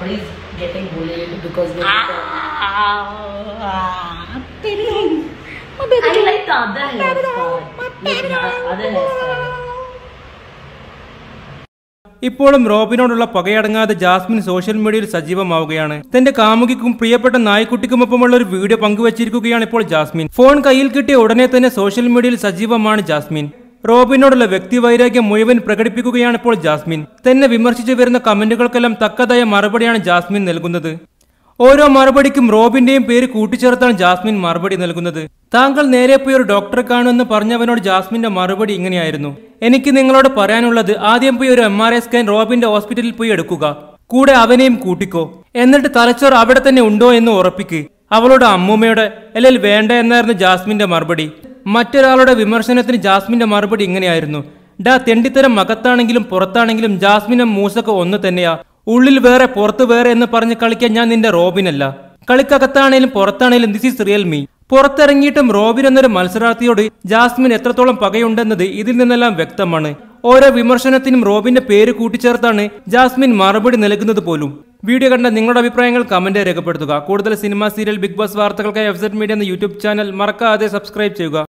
Somebody's getting bullied because they. I like the other hairstyle. Like the other hairstyle. ഇപ്പോഴും റോബിനോടുള്ള പകയടങ്ങാതെ Jasmine social മീഡിയയിൽ സജീവമാവുകയാണ് തന്റെ കാമുകിക്കും പ്രിയപ്പെട്ട നായ്ക്കുട്ടിക്കുമൊപ്പമുള്ള ഒരു video പങ്കുവച്ചിരിക്കുകയാണ് ഇപ്പോൾ ജാസ്മിൻ ഫോൺ കയ്യിൽ കിട്ടിയ ഉടനെ തന്നെ സോഷ്യൽ മീഡിയയിൽ സജീവമാണ് ജാസ്മിൻ റോബിനോടുള്ള വ്യക്തിവൈരാഗ്യം മുഴുവൻ പ്രകടിപ്പിക്കുകയാണ് ഇപ്പോൾ ജാസ്മിൻ തന്നെ വിമർശിച്ചു വരുന്ന കമന്റുകൾക്കെല്ലാം തക്കതായ മറുപടിയാണ് ജാസ്മിൻ നൽകുന്നത് ഓരോ മറുപടിക്കും റോബിന്റെയും പേര് കൂട്ടിച്ചേർത്താണ് ജാസ്മിൻ മറുപടി നൽകുന്നത് താങ്കൾ നേരെ പോയി ഒരു ഡോക്ടറെ കാണുമെന്ന് പറഞ്ഞവനോട് ജാസ്മിന്റെ മറുപടി ഇങ്ങനെയായിരുന്നു എനിക്ക് നിങ്ങളോട് പറയാനുള്ളത് ആദ്യം പോയി ഒരു എം ആർ ഐ സ്കാൻ റോബിന്റെ ഹോസ്പിറ്റലിൽ പോയി എടുക്കുക കൂടെ അവനെയും കൂട്ടിക്കോ എന്നിട്ട് തലച്ചോറ് അവിടെ തന്നെ ഉണ്ടോ എന്ന് ഉറപ്പിക്ക് അവളുടെ അമ്മൂമ്മയുടെ അല്ലെങ്കിൽ വേണ്ട എന്നായിരുന്നു ജാസ്മിന്റെ മറുപടി മറ്റൊരാളുടെ വിമർശനത്തിന് ജാസ്മിന്റെ മറുപടി ഇങ്ങനെയായിരുന്നു ഡാ തെണ്ടിത്തരം മകത്താണെങ്കിലും പുറത്താണെങ്കിലും ജാസ്മിനും മൂസൊക്കെ ഒന്ന് തന്നെയാ ഉള്ളിൽ വേറെ പുറത്ത് വേറെ എന്ന് പറഞ്ഞ് കളിക്കാൻ ഞാൻ നിന്റെ റോബിനല്ല കളിക്കകത്താണേലും പുറത്താണേലും ദിസ് ഈസ് റിയൽ മീ പുറത്തിറങ്ങിയിട്ടും റോബിൻ എന്നൊരു മത്സരാർത്ഥിയോട് ജാസ്മിൻ എത്രത്തോളം പകയുണ്ടെന്നത് ഇതിൽ നിന്നെല്ലാം വ്യക്തമാണ് ഓരോ വിമർശനത്തിനും റോബിന്റെ പേര് കൂട്ടിച്ചേർത്താണ് ജാസ്മിൻ മറുപടി നൽകുന്നത് പോലും വീഡിയോ കണ്ട നിങ്ങളുടെ അഭിപ്രായങ്ങൾ കമന്റ് രേഖപ്പെടുത്തുക കൂടുതൽ സിനിമ സീരിയൽ ബിഗ് ബോസ് വാർത്തകൾക്കായി എഫ് മീഡിയ എന്ന യൂട്യൂബ് ചാനൽ മറക്കാതെ സബ്സ്ക്രൈബ് ചെയ്യുക